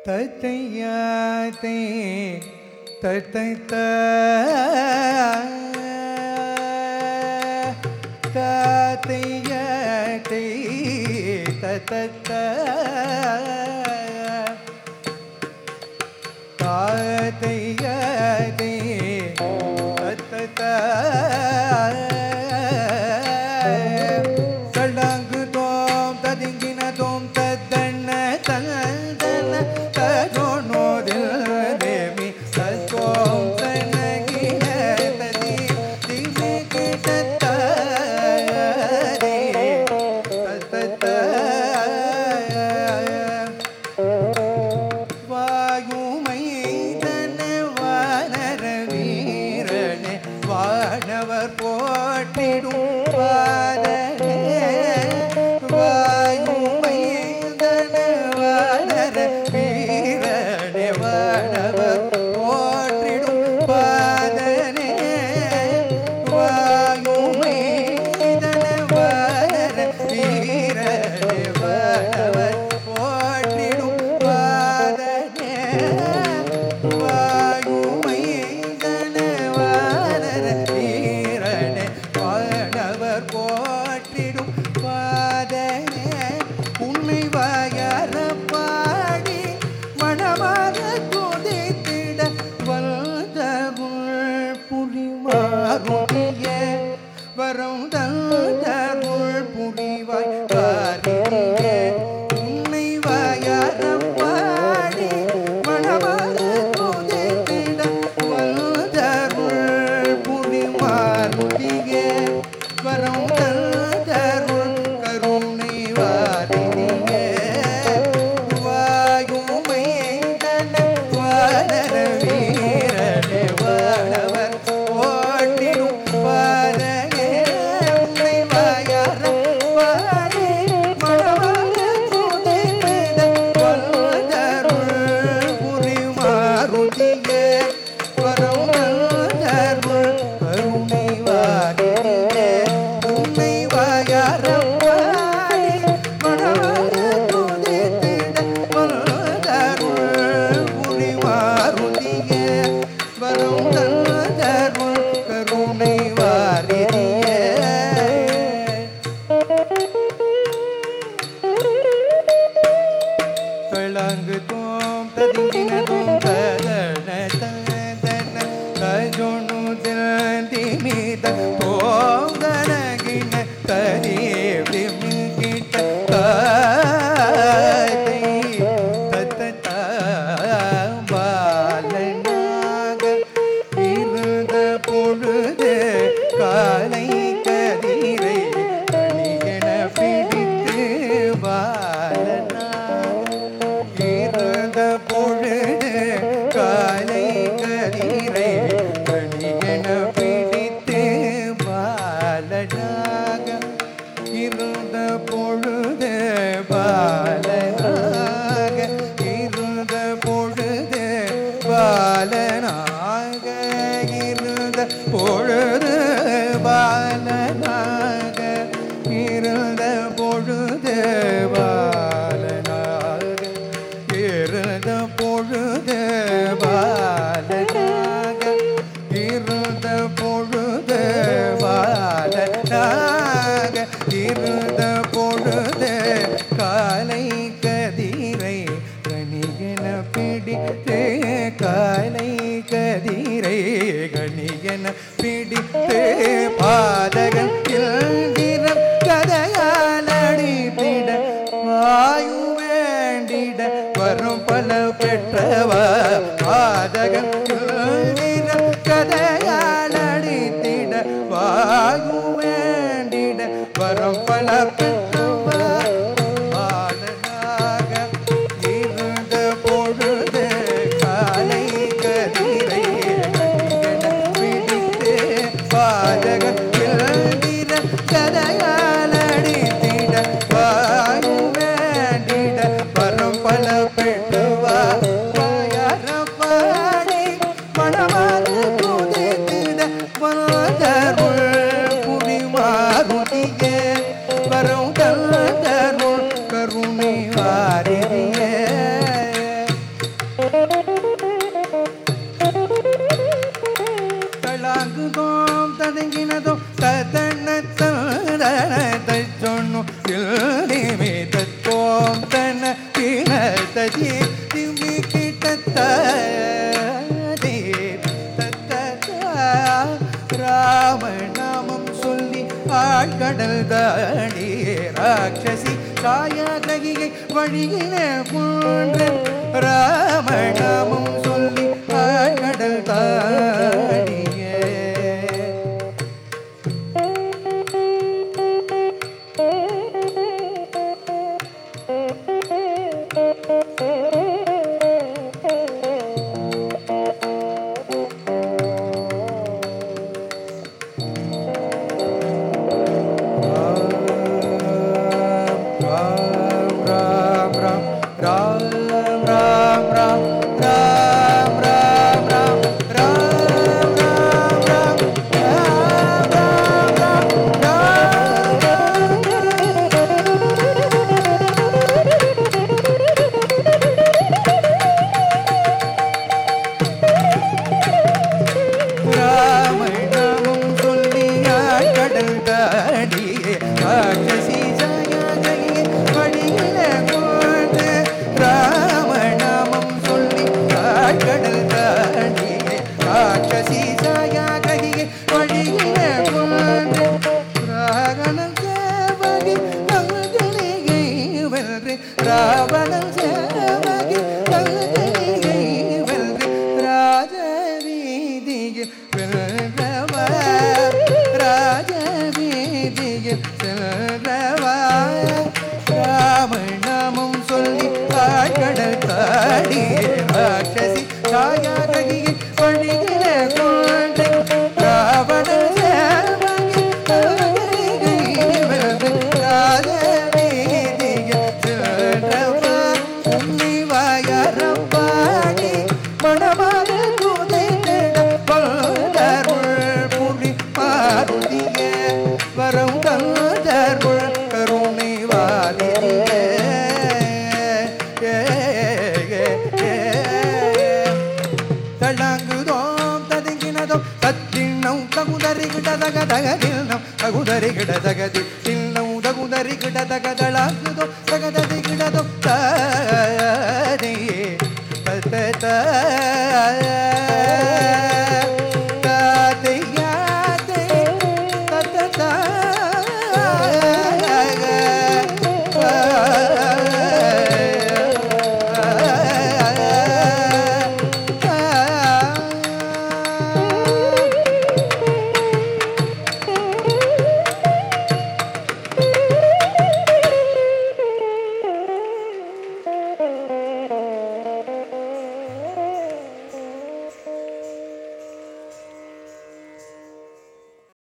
தத்தையாத்தை தத்தை தாத்தையாத்தை தத்த தாத்தையாத்தை தத்த சடாங்கு தோம் ததிங்கின தோம் தத்தண்ண தந்தன தஜோனோதில் தேமி தத்தோம் தனகின ததி திமி கிட்டத்தாரி தத்தத்த வாயுமைதன வானர வீரனே வானவர் போற்றிடும் பாதனே வாயுமைதன வானர வீரனே வானவர் போற்றிடும் பாதனே வாயுமைதன வானர வீரனே வானவர் போற்றிடும் பாதனே வாயுமைதன வானர வீரனே வானவர் போற்றிடும் பாதனே உன்னை வாயார பாடி மணமாக துதித்திட வந்தருள் புரிமாறுடைய வரம் தந்தருள் புரிவாய் பாரிய உன்னை வாயார பாடி மணமாக துதித்திட வந்தருள் புரிமாறுடைய வரம் தந்தருள் கருணை வாரிய வாயுமை வானர வீரனே வானவர் ஓட்டிடும் பாதனே உன்னை வாயார பாடி மணமாக துதித்திட வந்தருள் புரிமாறுதியே வரம் தந்தருள் கருணை வாரியே உன்னை வாயார பாடி மணமாக துதித்திட வந்தருள் புரிமாறுதியே வரம் தந்தருள் கருணை வாரியே களாங்கு தோம் ததிங்கின தோம் ததன ததன தஜோனு தந்தி மீத தோம் தனகின தரி விமிகிட்ட தாதை தத்த பாலனாக இருந்த பொழுது காலை கதிரை அணியன பிடித்து பாலனாக இருந்த பொழுது காலை கதிரை கணியன பிடித்து பாலனாக இருந்த பொழுது பாலனாக இருந்த பொழுது பாலனாக இருந்த பொழுது பாலனாக இருந்த பொழுது பாலனாக இருந்த பொழுது பாலனாக இருந்த பொழுது பாலனாக இருந்த பொழுது காலை கதிரை கணிகன பிடித்து காலை கதிரை கணிகன பிடித்து பாதகன் இந்திரம் கதையால் அடித்திட வாயு வேண்டிட வரும் பல பெற்றவா பாதகன் இந்திரம் கதையால் அடித்திட வாயு வேண்டிட வரும் பல பெற்றவா பாலனாக இருந்த பொழுது காலை கதிரை கண்கன பிடித்து பாதகன் எழுதிட கதையால் அடித்திட வாயு வேண்டிட வரம் பல பெற்றுவா வாயார பாடி கடல் தாடி ராட்சசி காயாகிரியை வழியில போன்று ராமநாமம் சொல்லி கடல் தாடியே ராமநாமம் சொல்லியாய் கடல் தாடியே ராட்சசி ஜாயாதையே வழியில போன்று ராமநாமம் சொல்லியாய் கடல் தாடியே ராட்சசி ஜாயாதையே வழியில போன்று ராகணன் சேவகி நல்கணிகை வென்று ராவணன் சேவகி நல்கணிகை வென்று ராஜவீதியில் வென்றவர் ராஜவீதியில் செல்றவர் ராமநாமம் சொல்லி காய்கடல் தாடி ராட்சசி தாயாகியை வழியில கொண்டு ராவணன் சேவகி நல்கணிகை வென்று ராஜவீதியில் செல்றவர் உன்னிவாயரப்பாடி மணமாக துதைத்திட பல்தருள் புலி மாருதிய வரம் தந்தருள் கருணை வாலிய தளாங்குதோம் ததுங்கினதோ தத்திண்ணம் தகுதறி கிடதக தகதில்னம் தகுதறி கிடதகதி தில்னம் தகுதறி கிடதக தளாங்குதோ